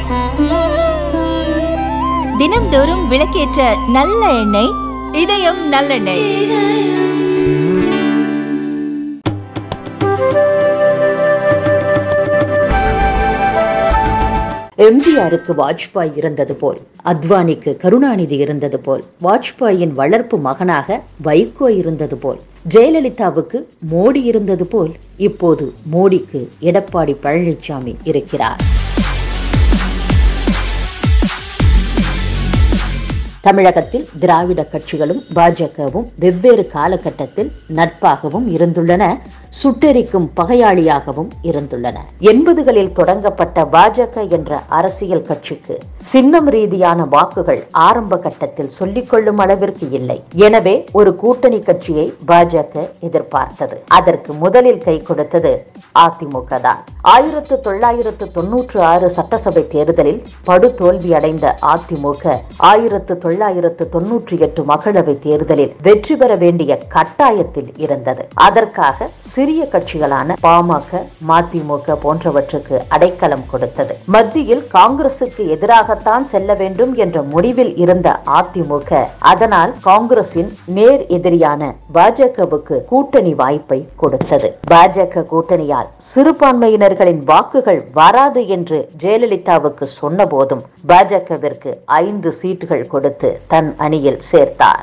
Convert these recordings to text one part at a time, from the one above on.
தினம்தோறும் விளக்கேற்ற நல்ல எண்ணெய் இதயம் நல்லெண்ணெய் எம்ஜிஆருக்கு வாஜ்பாய் இருந்தது போல் அத்வானிக்கு கருணாநிதி இருந்தது போல் வாஜ்பாயின் வளர்ப்பு மகனாக வைகோ இருந்தது போல் ஜெயலலிதாவுக்கு மோடி இருந்தது போல் இப்போது மோடிக்கு எடப்பாடி பழனிசாமி இருக்கிறார் தமிழகத்தில் திராவிட கட்சிகளும் பாஜகவும் வெவ்வேறு காலகட்டத்தில் நட்பாகவும் இருந்துள்ளன சுட்டெரிக்கும் பகையாளியாகவும் இருந்துள்ளன எண்பதுகளில் தொடங்கப்பட்ட பாஜக என்ற அரசியல் கட்சிக்கு சின்னம் ரீதியான வாக்குகள் ஆரம்ப கட்டத்தில் சொல்லிக் கொள்ளும் அளவிற்கு இல்லை எனவே ஒரு கூட்டணி கட்சியை பாஜக எதிர்பார்த்தது அதற்கு முதலில் கை கொடுத்தது அதிமுக தான் ஆயிரத்து தொள்ளாயிரத்து தொன்னூற்று ஆறு சட்டசபை தேர்தலில் படுதோல்வி அடைந்த அதிமுக ஆயிரத்து தொள்ளாயிரத்து தொன்னூற்றி எட்டு மக்களவை தேர்தலில் வெற்றி பெற வேண்டிய கட்டாயத்தில் இருந்தது அதற்காக சிறிய கட்சிகளான பாமக மதிமுக போன்றவற்றுக்கு அடைக்கலம் கொடுத்தது மத்தியில் காங்கிரசுக்கு எதிராகத்தான் செல்ல வேண்டும் என்ற முடிவில் இருந்த அதிமுக அதனால் காங்கிரசின் நேர் எதிரியான பாஜகவுக்கு கூட்டணி வாய்ப்பை கொடுத்தது பாஜக கூட்டணியால் சிறுபான்மையினர்களின் வாக்குகள் வராது என்று ஜெயலலிதாவுக்கு சொன்ன போதும் பாஜகவிற்கு ஐந்து சீட்டுகள் கொடுத்து தன் அணியில் சேர்த்தார்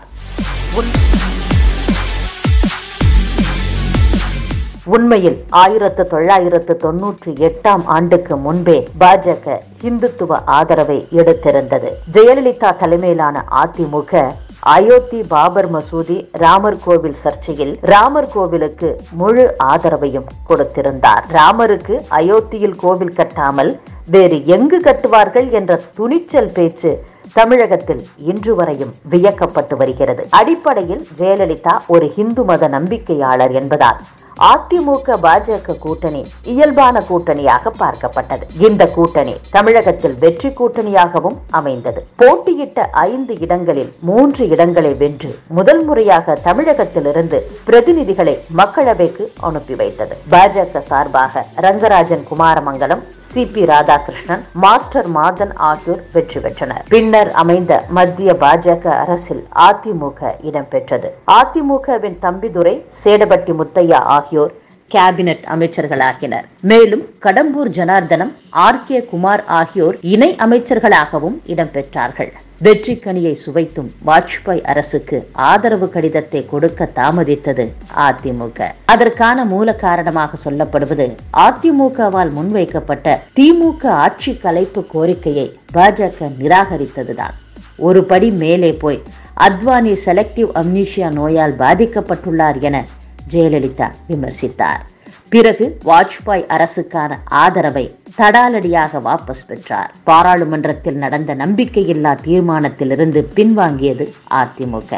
உண்மையில் ஆயிரத்து தொள்ளாயிரத்து தொன்னூற்றி எட்டாம் ஆண்டுக்கு முன்பே பாஜக இந்துத்துவ ஆதரவை எடுத்திருந்தது ஜெயலலிதா தலைமையிலான அதிமுக அயோத்தி பாபர் மசூதி ராமர் கோவில் சர்ச்சையில் ராமர் கோவிலுக்கு முழு ஆதரவையும் கொடுத்திருந்தார் ராமருக்கு அயோத்தியில் கோவில் கட்டாமல் வேறு எங்கு கட்டுவார்கள் என்ற துணிச்சல் பேச்சு தமிழகத்தில் இன்று வரையும் வியக்கப்பட்டு வருகிறது அடிப்படையில் ஜெயலலிதா ஒரு இந்து மத நம்பிக்கையாளர் என்பதால் அதிமுக பாஜக கூட்டணி இயல்பான கூட்டணியாக பார்க்கப்பட்டது இந்த கூட்டணி தமிழகத்தில் வெற்றி கூட்டணியாகவும் அமைந்தது போட்டியிட்ட ஐந்து இடங்களில் மூன்று இடங்களை வென்று முதல் முறையாக தமிழகத்திலிருந்து பிரதிநிதிகளை மக்களவைக்கு அனுப்பி வைத்தது பாஜக சார்பாக Rangarajan Kumaramangalam C P Radhakrishnan master Mathan ஆகியோர் வெற்றி பெற்றனர் பின்னர் அமைந்த மத்திய பாஜக அரசில் அதிமுக இடம்பெற்றது அதிமுகவின் தம்பிதுரை சேடபட்டி முத்தையா ஆகியோர் கேபினட் அமைச்சர்களாகினர் மேலும் கடம்பூர் ஜனார்தனம் ஆர் கே குமார் ஆகியோர் இணை அமைச்சர்களாகவும் இடம்பெற்றார்கள் வெற்றி கனியை சுவைத்தும் வாஜ்பாய் அரசுக்கு ஆதரவு கடிதத்தை கொடுக்க தாமதித்தது அதிமுக அதற்கான மூல காரணமாக சொல்லப்படுவது அதிமுகவால் முன்வைக்கப்பட்ட திமுக ஆட்சி கலைப்பு கோரிக்கையை பாஜக நிராகரித்ததுதான் ஒரு படி மேலே போய் அத்வானி செலக்டிவ் அம்னீஷியா நோயால் பாதிக்கப்பட்டுள்ளார் என ஜெயலலிதா விமர்சித்தார் பிறகு வாஜ்பாய் அரசுக்கான ஆதரவை தடாலடியாக வாபஸ் பெற்றார் பாராளுமன்றத்தில் நடந்த நம்பிக்கையில்லா தீர்மானத்திலிருந்து பின்வாங்கியது அதிமுக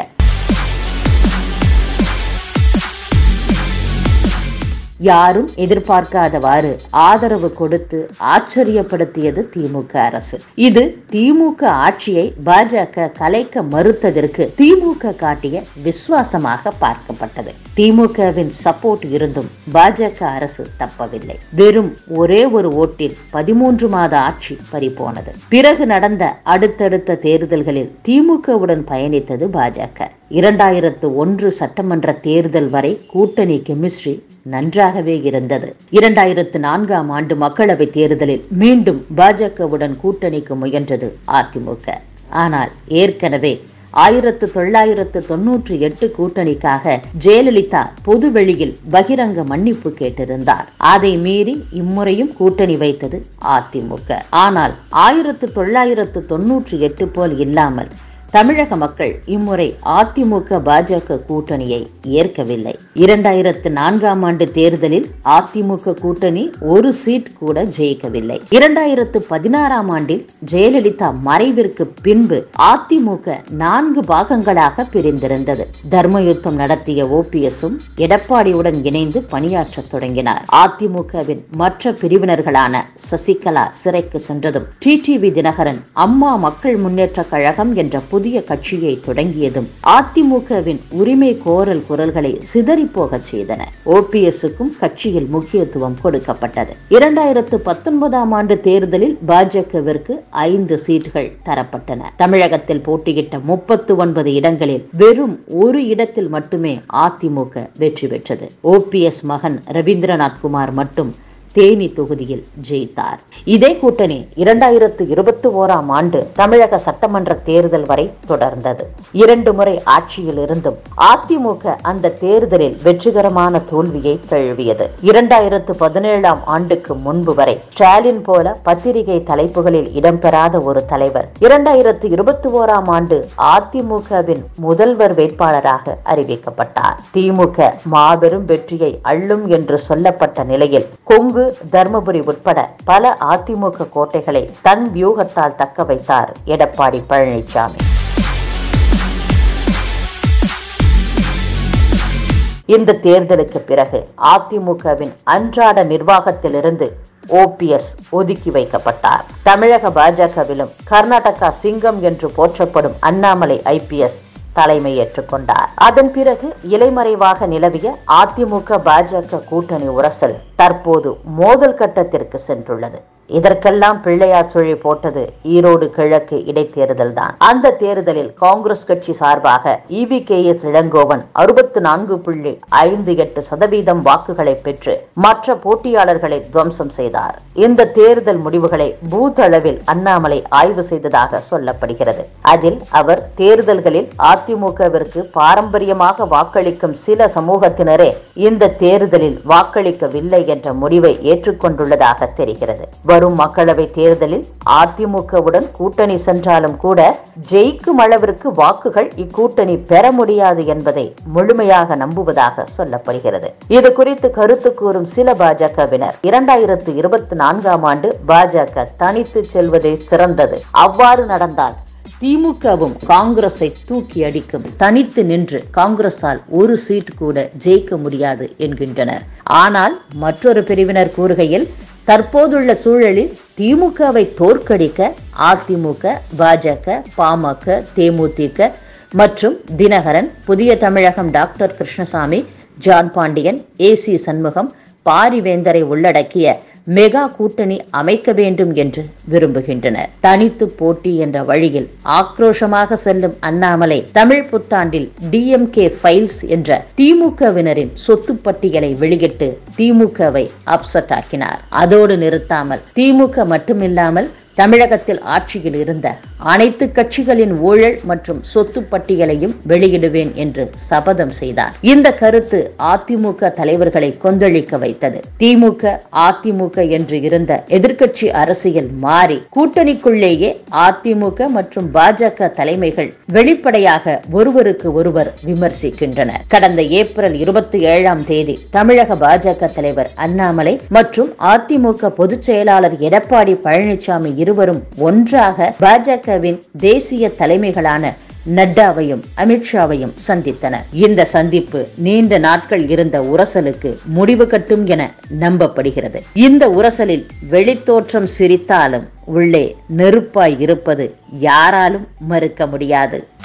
யாரும் எதிர்பார்க்காதவாறு ஆதரவு கொடுத்து ஆச்சரியப்படுத்தியது திமுக அரசு இது திமுக ஆட்சியை பாஜக கலைக்க மறுத்ததற்கு திமுக காட்டிய விசுவாசமாக பார்க்கப்பட்டது திமுகவின் சப்போர்ட் இருந்தும் பாஜக அரசு தப்பவில்லை வெறும் ஒரே ஒரு ஓட்டில் பதிமூன்று மாத ஆட்சி பறிபோனது பிறகு நடந்த அடுத்தடுத்த தேர்தல்களில் திமுகவுடன் பயணித்தது பாஜக இரண்டாயிரத்து ஒன்று சட்டமன்ற தேர்தல் வரை கூட்டணி கெமிஸ்ட்ரி நன்றாகவே இருந்தது இரண்டாயிரத்து நான்காம் ஆண்டு மக்களவை தேர்தலில் மீண்டும் பாஜகவுடன் கூட்டணிக்கு முயன்றது அதிமுக ஆனால் ஏற்கனவே ஆயிரத்து தொள்ளாயிரத்து தொன்னூற்றி எட்டு கூட்டணிக்காக ஜெயலலிதா பொதுவெளியில் பகிரங்க மன்னிப்பு கேட்டிருந்தார் அதை மீறி இம்முறையும் கூட்டணி வைத்தது அதிமுக ஆனால் ஆயிரத்து தொள்ளாயிரத்து தொன்னூற்றி எட்டு போல் இல்லாமல் தமிழக மக்கள் இம்முறை அதிமுக பாஜக கூட்டணியை ஏற்கவில்லை இரண்டாயிரத்து நான்காம் ஆண்டு தேர்தலில் அதிமுக கூட்டணி ஒரு சீட் கூட ஜெயிக்கவில்லை இரண்டாயிரத்து பதினாறாம் ஆண்டில் ஜெயலலிதா மறைவிற்கு பின்பு அதிமுக நான்கு பாகங்களாக பிரிந்திருந்தது தர்மயுத்தம் நடத்திய ஓபிஎஸும் எடப்பாடியுடன் இணைந்து பணியாற்றத் தொடங்கினார் அதிமுகவின் மற்ற பிரிவினர்களான சசிகலா சிறைக்கு சென்றதும் டிடிவி தினகரன் அம்மா மக்கள் முன்னேற்ற கழகம் என்ற புதிய புதிய கட்சியை தொடங்கியதும் அதிமுகவின் உரிமை கோரல் குரல்களை சிதறிப்போகச் செய்தன ஓபிஎஸ்க்கும் கட்சியில் முக்கியத்துவம் கொடுக்கப்பட்டது இரண்டாயிரத்து பத்தொன்பதாம் ஆண்டு தேர்தலில் பாஜகவிற்கு ஐந்து சீட்டுகள் தரப்பட்டன தமிழகத்தில் போட்டியிட்ட முப்பத்து ஒன்பது இடங்களில் வெறும் ஒரு இடத்தில் மட்டுமே அதிமுக வெற்றி பெற்றது ஓபிஎஸ் மகன் ரவீந்திரநாத் குமார் மட்டும் தேனி தொகுதியில் ஜெயித்தார் இதே கூட்டணி இரண்டாயிரத்து இருபத்தி ஓராம் ஆண்டு தமிழக சட்டமன்ற தேர்தல் வரை தொடர்ந்தது இரண்டு முறை ஆட்சியில் இருந்தும் அதிமுக அந்த தேர்தலில் வெற்றிகரமான தோல்வியை தழுவியது இரண்டாயிரத்து பதினேழாம் ஆண்டுக்கு முன்பு வரை ஸ்டாலின் போல பத்திரிகை தலைப்புகளில் இடம்பெறாத ஒரு தலைவர் இரண்டாயிரத்து இருபத்தி ஓராம் ஆண்டு அதிமுகவின் முதல்வர் வேட்பாளராக அறிவிக்கப்பட்டார் திமுக மாபெரும் வெற்றியை அள்ளும் என்று சொல்லப்பட்ட நிலையில் கொங்கு தர்மபுரி உட்பட பல அதிமுக கோட்டைகளை தன் வியூகத்தால் தக்க வைத்தார் எடப்பாடி பழனிசாமி இந்த தேர்தலுக்கு பிறகு அதிமுகவின் அன்றாட நிர்வாகத்திலிருந்து ஓபிஎஸ் ஒதுக்கி வைக்கப்பட்டார் தமிழக பாஜகவிலும் கர்நாடகா சிங்கம் என்று போற்றப்படும் அண்ணாமலை ஐபிஎஸ் தலைமை ஏற்றுக்கொண்டார் அதன் பிறகு இலைமறைவாக நிலவிய அதிமுக பாஜக கூட்டணி உரசல் தற்போது மோதல் கட்டத்திற்கு சென்றுள்ளது இதற்கெல்லாம் பிள்ளையார் சுழி போட்டது ஈரோடு கிழக்கு இடைத்தேர்தல் தான் அந்த தேர்தலில் காங்கிரஸ் கட்சி சார்பாக இவி கே எஸ் இளங்கோவன் அறுபத்து நான்கு புள்ளி ஐந்து எட்டு சதவீதம் வாக்குகளை பெற்று மற்ற போட்டியாளர்களை துவம்சம் செய்தார் இந்த தேர்தல் முடிவுகளை பூத் அளவில் அண்ணாமலை ஆய்வு செய்ததாக சொல்லப்படுகிறது அதில் அவர் தேர்தல்களில் அதிமுகவிற்கு பாரம்பரியமாக வாக்களிக்கும் சில சமூகத்தினரே இந்த தேர்தலில் வாக்களிக்கவில்லை என்ற முடிவை ஏற்றுக்கொண்டுள்ளதாக தெரிகிறது வரும் மக்களவை தேர்தலில் அதிமுகவுடன் கூட்டணி சென்றாலும் கூட ஜெயிக்கும் அளவிற்கு வாக்குகள் இக்கூட்டணி பெற முடியாது என்பதை முழுமையாக நம்புவதாக சொல்லப்படுகிறது இது குறித்து கருத்து கூறும் சில பாஜகவினர் இரண்டாயிரத்து இருபத்தி நான்காம் ஆண்டு பாஜக தனித்து செல்வதே சிறந்தது அவ்வாறு நடந்தால் திமுகவும் காங்கிரஸை தூக்கி அடிக்கும் தனித்து நின்று காங்கிரஸால் ஒரு சீட் கூட ஜெயிக்க முடியாது என்கின்றனர் ஆனால் மற்றொரு பிரிவினர் கூறுகையில் தற்போதுள்ள சூழலில் திமுகவை தோற்கடிக்க அதிமுக பாஜக பாமக தேமுதிக மற்றும் தினகரன் புதிய தமிழகம் டாக்டர் கிருஷ்ணசாமி ஜான் பாண்டியன் ஏசி சண்முகம் பாரிவேந்தரை உள்ளடக்கிய மெகா கூட்டணி அமைக்க வேண்டும் என்று விரும்புகின்றனர் தனித்து போட்டி என்ற வழியில் ஆக்ரோஷமாக செல்லும் அண்ணாமலை தமிழ் புத்தாண்டில் டிஎம்கே ஃபைல்ஸ் என்ற திமுகவினரின் சொத்து பட்டியலை வெளியிட்டு திமுகவை அப்செட் ஆக்கினார் அதோடு நிறுத்தாமல் திமுக மட்டுமில்லாமல் தமிழகத்தில் ஆட்சியில் இருந்த அனைத்து கட்சிகளின் ஊழல் மற்றும் சொத்து பட்டியலையும் வெளியிடுவேன் என்று சபதம் செய்தார் இந்த கருத்து அதிமுக தலைவர்களை கொந்தளிக்க வைத்தது திமுக அதிமுக என்று இருந்த எதிர்க்கட்சி அரசியல் மாறி கூட்டணிக்குள்ளேயே அதிமுக மற்றும் பாஜக தலைமைகள் வெளிப்படையாக ஒருவருக்கு ஒருவர் விமர்சிக்கின்றனர் கடந்த ஏப்ரல் இருபத்தி ஏழாம் தேதி தமிழக பாஜக தலைவர் அண்ணாமலை மற்றும் அதிமுக பொதுச் செயலாளர் எடப்பாடி பழனிசாமி இருவரும் ஒன்றாக பாஜகவின் தேசிய தலைமைகளான நட்டாவையும் அமித்ஷாவையும் சந்தித்தனர் இந்த சந்திப்பு நீண்ட நாட்கள் இருந்த உரசலுக்கு முடிவு கட்டும் என நம்பப்படுகிறது இந்த உரசலில் வெளித்தோற்றம் சிரித்தாலும் உள்ளே நெருப்பாய் இருப்பது யாராலும் மறுக்க முடியாது